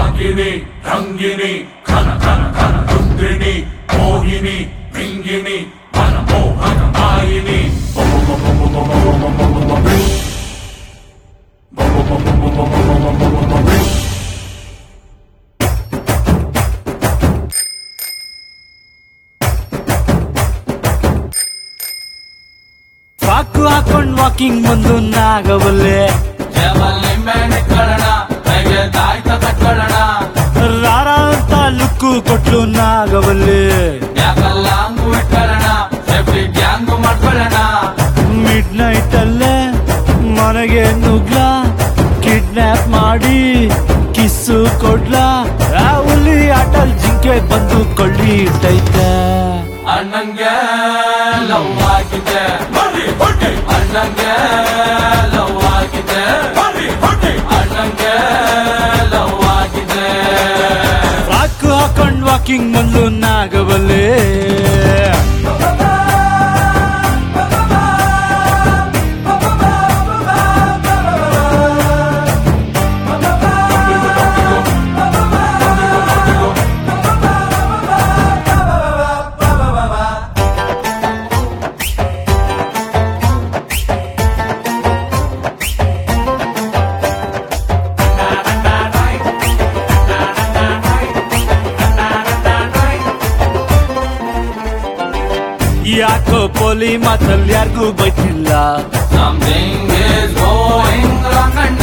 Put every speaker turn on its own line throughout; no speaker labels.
ರಾಗಿಣಿ ರಂಗಿಣಿ ಘನ ಘನ ಘನ ರುದ್ರಿಣಿ ಮೋಹಿನಿ ಮಿಂಗಿಣಿ ಮನ ಮೋಹನ ಮಾಯಿನಿ
ಪಾಕು ಹಾಕೊಂಡ್ ವಾಕಿಂಗ್ ಬಂದು ನಾಗವಲ್ಲೆ
ಜೇಬಲ್ಲಿ ಮೇಣಿಟ್ಕೊಳ್ಳೋಣ ಕೈಗೆ ತಾಯ್ತ ಕಟ್ಕೊಳ್ಳೋಣ
ರಾರ ಅಂತ ಲುಕ್ಕು ಕೊಟ್ಲು ನಾಗವಲ್ಲೆ
ಯಾಕಲ್ಲ ಹಂಗು ಇಟ್ಕೊಳ್ಳೋಣ ಸೇಫ್ಟಿ ಗ್ಯಾಂಗು ಮಾಡ್ಕೊಳ್ಳೋಣ
ಮಿಡ್ ನೈಟ್ ಅಲ್ಲೇ ಮನೆಗೆ ನುಗ್ಲ ಕಿಡ್ನಾಪ್ ಮಾಡಿ ಕಿಸ್ಸು ಕೊಡ್ಲ ಆ ಹುಲಿ ಆಟಲ್ ಜಿಂಕೆ ಬಂದು ಕೊಳ್ಳಿ ಇಟ್ಟೈತೆ
ಅಣ್ಣಂಗೆ ಲವ್ ಆಗಿದೆ
ಬರ್ರಿ ಹೊಟ್ಟೆ
ಅಣ್ಣಂಗೆ ಲವ್ ಆಗಿದೆ
ಬರ್ರಿ ಹೊಟ್ಟೆ
ಅಣ್ಣಂಗೆ ಲವ್ ಆಗಿದೆ
ಪಾಕು ಹಾಕೊಂಡ್ ವಾಕಿಂಗ್ ಬಂದು ನಾಗವಲ್ಲೆ ಯಾಕೋ ಪೋಲಿ ಮಾತಲ್ಲಿ ಯಾರಿಗೂ ಬೈತಿಲ್ಲ
Something is going wrong ಅಣ್ಣ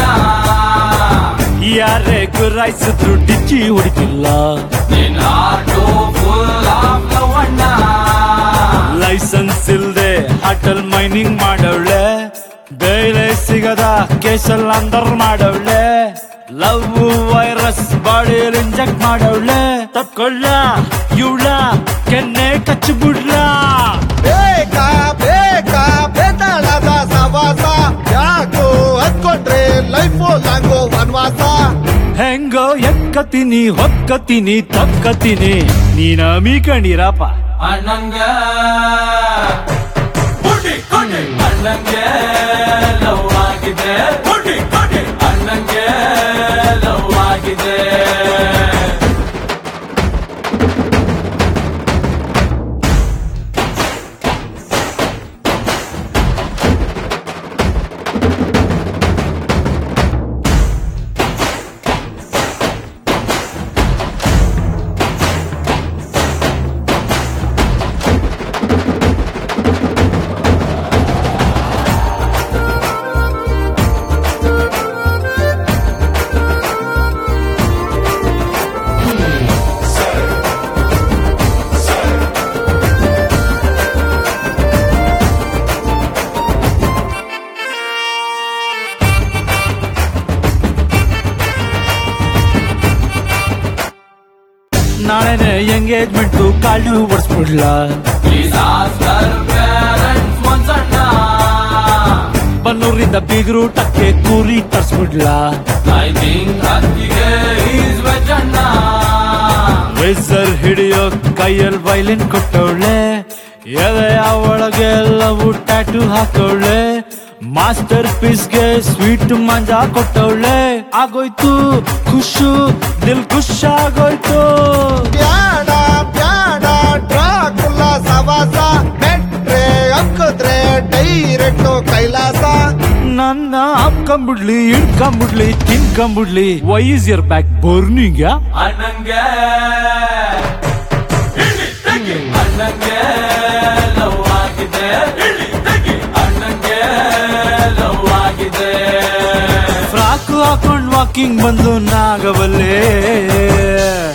ಯಾರೇ ಗುರಾಯಿಸಿದ್ರು ಡಿಚ್ಚಿ ಹೊಡಿತಿಲ್ಲ
ನಿನ್ ಹಾರ್ಟು ಫುಲ್ ಆಫ್ ಲವ್ ಅಣ್ಣ
ಲೈಸೆನ್ಸ್ ಇಲ್ದೆ ಹಾಟಲ್ ಮೈನಿಂಗ್ ಮಾಡವಳೆ ಬೇಳೆ ಸಿಗದ ಕೇಸಲ್ ಅಂದರ್ ಮಾಡವಳೆ ಲವ್ ವೈರಸ್ ಬಾಡಿಯಲ್ಲಿ ಇಂಜೆಕ್ಟ್ ಮಾಡವಳೆ ತಪ್ಕೊಳ್ಳ ಇವಳ ಕೆನ್ನೆ ಕಚ್ಚಿ ಬಿಡ್ಲ
ಬೇಕಾ ಬೇಕಾ ಬೇತಾಳದ ಸವಾಸ ಯಾಕೋ ಹತ್ಕೊಂಡ್ರೆ ಲೈಫು ಲಾಂಗೋ ವನವಾಸ
ಹೆಂಗೋ ಎಕ್ಕತೀನಿ ಹೊಕ್ಕತೀನಿ ತಕ್ಕತೀನಿ ನೀನ ಮೀಕಂಡಿರಪ್ಪ
ಅಣ್ಣಂಗೆ
ಹೊಟ್ಟೆ ಹೊಟ್ಟೆ
ಅಣ್ಣಂಗೆ ಲವ್ ಆಗಿದೆ
ಹೊಟ್ಟೆ ಹೊಟ್ಟೆ
ಅಣ್ಣಂಗೆ ಲವ್ ಆಗಿದೆ
ನಾಳೆನೆ ಎಂಗೇಜ್ಮೆಂಟು ಕಾಳು ಒಡ್ಸ್ಬಿಡ್ಲ
ಪ್ಲೀಸ್ ಆಸ್ಕರ್ ಪೇರೆಂಟ್ಸ್ ಒಂದ್ಸಣ್ಣ
ಬನ್ನೂರಿಂದ ಬೀಗರು ಟಕ್ಕೆ ಕೂರಿ ತರ್ಸ್ಬಿಡ್ಲ
ಐ ಥಿಂಕ್ ಅತ್ತಿಗೆ ಈಸ್ ವೆಜ್ ಅಣ್ಣ
ರೇಸರ್ ಹಿಡಿಯೋ ಕೈಯಲ್ಲಿ ವೈಲಿನ್ ಕೊಟ್ಟವಳೆ ಎದೆಯ ಒಳಗೆ ಎಲ್ಲವೂ ಟ್ಯಾಟು ಹಾಕವಳೆ ಮಾಸ್ಟರ್ ಪೀಸ್ಗೆ ಸ್ವೀಟ್ ಮಂಜಾ ಕೊಟ್ಟವಳೆ ಆಗೋಯ್ತು ಖುಷು ದಿಲ್ ಖುಷ್ ಆಗೋಯ್ತು
ಬ್ಯಾಡ ಬ್ಯಾಡ ಡ್ರಾಕುಲ ಸವಾಸ ಮೆಟ್ರೆ ಹಕ್ಕಿದ್ರೆ ಡೈರೆಕ್ಟ್ ಕೈಲಾಸ
ನನ್ನ ಹಾಕೊಂಬಿಡ್ಲಿ ಇಡ್ಕೊಂಬಿಡ್ಲಿ ತಿನ್ಕೊಂಬಿಡ್ಲಿ why is your back burning
ಅಣ್ಣಂಗೆ ಅಣ್ಣಂಗೆ ಲವ್ ಆಗಿದೆ ಅಣ್ಣಂಗೆ ಲವ್ ಆಗಿದೆ
ಫ್ರಾಕ್ ಹಾಕೊಂಡ್ ವಾಕಿಂಗ್ ಬಂದು ನಾಗವಲ್ಲೇ